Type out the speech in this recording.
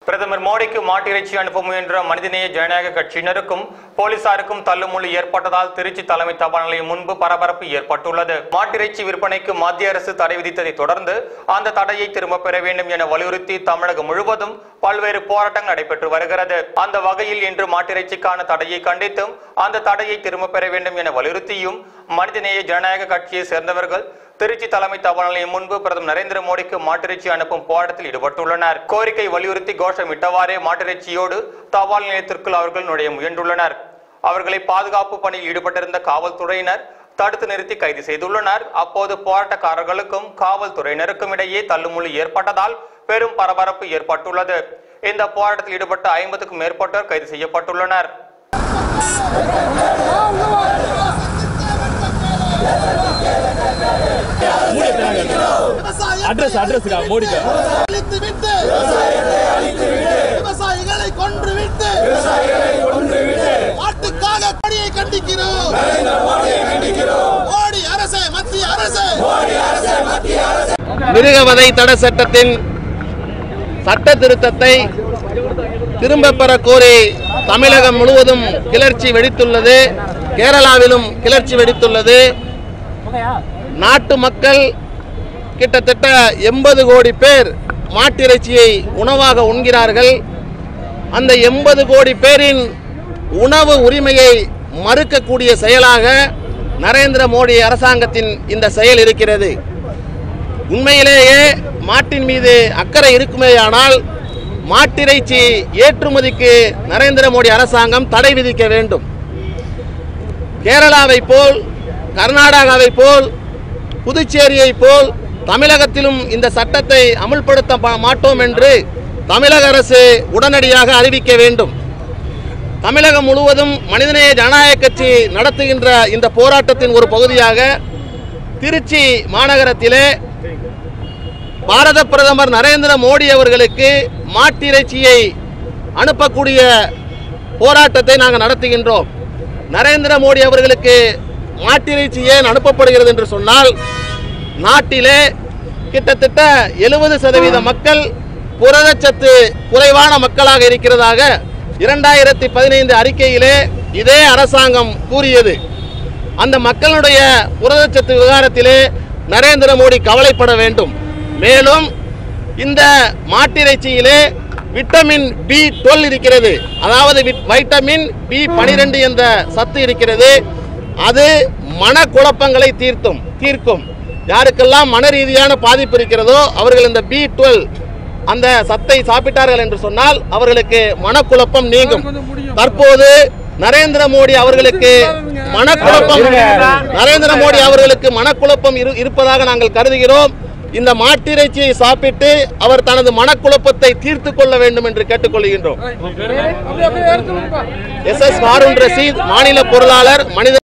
பிரதமர் மோடிக்கு மாட்டிறைச்சி அனுப்ப முயன்ற மனிதநேய ஜனநாயக கட்சியினருக்கும் போலீசாருக்கும் தள்ளுமுள்ளு ஏற்பட்டதால் திருச்சி தலைமை தபால் நிலையம் முன்பு பரபரப்பு ஏற்பட்டுள்ளது மாட்டிறைச்சி விற்பனைக்கு மத்திய அரசு தடை விதித்ததை தொடர்ந்து அந்த தடையை திரும்பப் பெற வேண்டும் என வலியுறுத்தி தமிழகம் முழுவதும் பல்வேறு போராட்டங்கள் நடைபெற்று வருகிறது அந்த வகையில் இன்று மாட்டிறைச்சிக்கான தடையை கண்டித்தும் அந்த தடையை திரும்பப் பெற வேண்டும் என வலியுறுத்தியும் மனிதநேய ஜனநாயக கட்சியை சேர்ந்தவர்கள் திருச்சி தலைமை தபால் நிலையம் முன்பு பிரதமர் நரேந்திர மோடிக்கு மாட்டிறைச்சி அனுப்பும் போராட்டத்தில் ஈடுபட்டுள்ளனர் கோரிக்கை வலியுறுத்தி கோஷமிட்டவாறே மாட்டிறைச்சியோடு தபால் நிலையத்திற்குள் அவர்கள் நுழைய முயன்றுள்ளனர் அவர்களை பாதுகாப்பு பணியில் ஈடுபட்டிருந்த காவல்துறையினர் தடுத்து நிறுத்தி கைது செய்துள்ளனர் அப்போது போராட்டக்காரர்களுக்கும் காவல்துறையினருக்கும் இடையே தள்ளுமுள்ளு ஏற்பட்டதால் பெரும் பரபரப்பு ஏற்பட்டுள்ளது இந்த போராட்டத்தில் ஈடுபட்ட ஐம்பதுக்கும் மேற்பட்டோர் கைது செய்யப்பட்டுள்ளனர் அட்ரஸ் அட்ரஸ்க்கா மோடிக்கா அழித்து விட்டு விவசாயிகளை கொன்று விட்டு நாட்டுக்காக கொடியை கண்டிக்கிறோம் மோடி அரசே மத்திய அரசே மிருகவதை தடை சட்டத்தின் சட்ட திருத்தத்தை திரும்ப பெற கோரி தமிழகம் முழுவதும் கிளர்ச்சி வெடித்துள்ளது கேரளாவிலும் கிளர்ச்சி வெடித்துள்ளது நாட்டு மக்கள் கிட்டத்தட்ட எண்பது கோடி பேர் மாட்டிறைச்சியை உணவாக உண்கிறார்கள் அந்த எண்பது கோடி பேரின் உணவு உரிமையை மறுக்கக்கூடிய செயலாக நரேந்திர மோடி அரசாங்கத்தின் இந்த செயல் இருக்கிறது உண்மையிலேயே மாட்டின் மீது அக்கறை இருக்குமேயானால் மாட்டிறைச்சி ஏற்றுமதிக்கு நரேந்திர மோடி அரசாங்கம் தடை விதிக்க வேண்டும் கேரளாவை போல் கர்நாடகாவை போல் புதுச்சேரியை போல் தமிழகத்திலும் இந்த சட்டத்தை அமுல்படுத்த பா- மாட்டோம் என்று தமிழக அரசு உடனடியாக அறிவிக்க வேண்டும் தமிழகம் முழுவதும் மனிதநேய ஜனநாயக கட்சி நடத்துகின்ற இந்த போராட்டத்தின் ஒரு பகுதியாக திருச்சி மாநகரத்திலே பாரத பிரதமர் நரேந்திர மோடி அவர்களுக்கு மாட்டிறைச்சியை அனுப்பக்கூடிய போராட்டத்தை நாங்கள் நடத்துகின்றோம் நரேந்திர மோடி அவர்களுக்கு மாட்டிறைச்சி ஏன் அனுப்பப்படுகிறது என்று சொன்னால் நாட்டிலே கிட்டத்தட்ட எழுபது சதவீத மக்கள் புரதச்சத்து குறைவான மக்களாக இருக்கிறதாக இரண்டாயிரத்தி பதினைந்து அறிக்கையிலே இதே அரசாங்கம் கூறியது அந்த மக்களுடைய புரதச்சத்து விவகாரத்திலே நரேந்திர மோடி கவலைப்பட வேண்டும் மேலும் இந்த மாட்டிறைச்சியிலே விட்டமின் பி டுவெல் இருக்கிறது அதாவது விட்- வைட்டமின் பி பனிரெண்டு என்ற சத்து இருக்கிறது அது மனக்குழப்பங்களை தீர்த்தும் தீர்க்கும் யாருக்கெல்லாம் மன ரீதியான பாதிப்பு இருக்கிறதோ அவர்கள் இந்த பி டுவெல் அந்த சத்தை சாப்பிட்டார்கள் என்று சொன்னால் அவர்களுக்கு மனக்குழப்பம் நீங்கும் தற்போது நரேந்திர மோடி அவர்களுக்கு மனக்குழப்பம் நரேந்திர மோடி அவர்களுக்கு மனக்குழப்பம் இரு- இருப்பதாக நாங்கள் கருதுகிறோம் இந்த மாட்டிறைச்சியை சாப்பிட்டு அவர் தனது மனக்குழப்பத்தை தீர்த்து கொள்ள வேண்டும் என்று கேட்டுக்கொள்கின்றோம் எஸ் எஸ் ஹாரூன் ரஷீத் மாநில பொருளாளர் மனித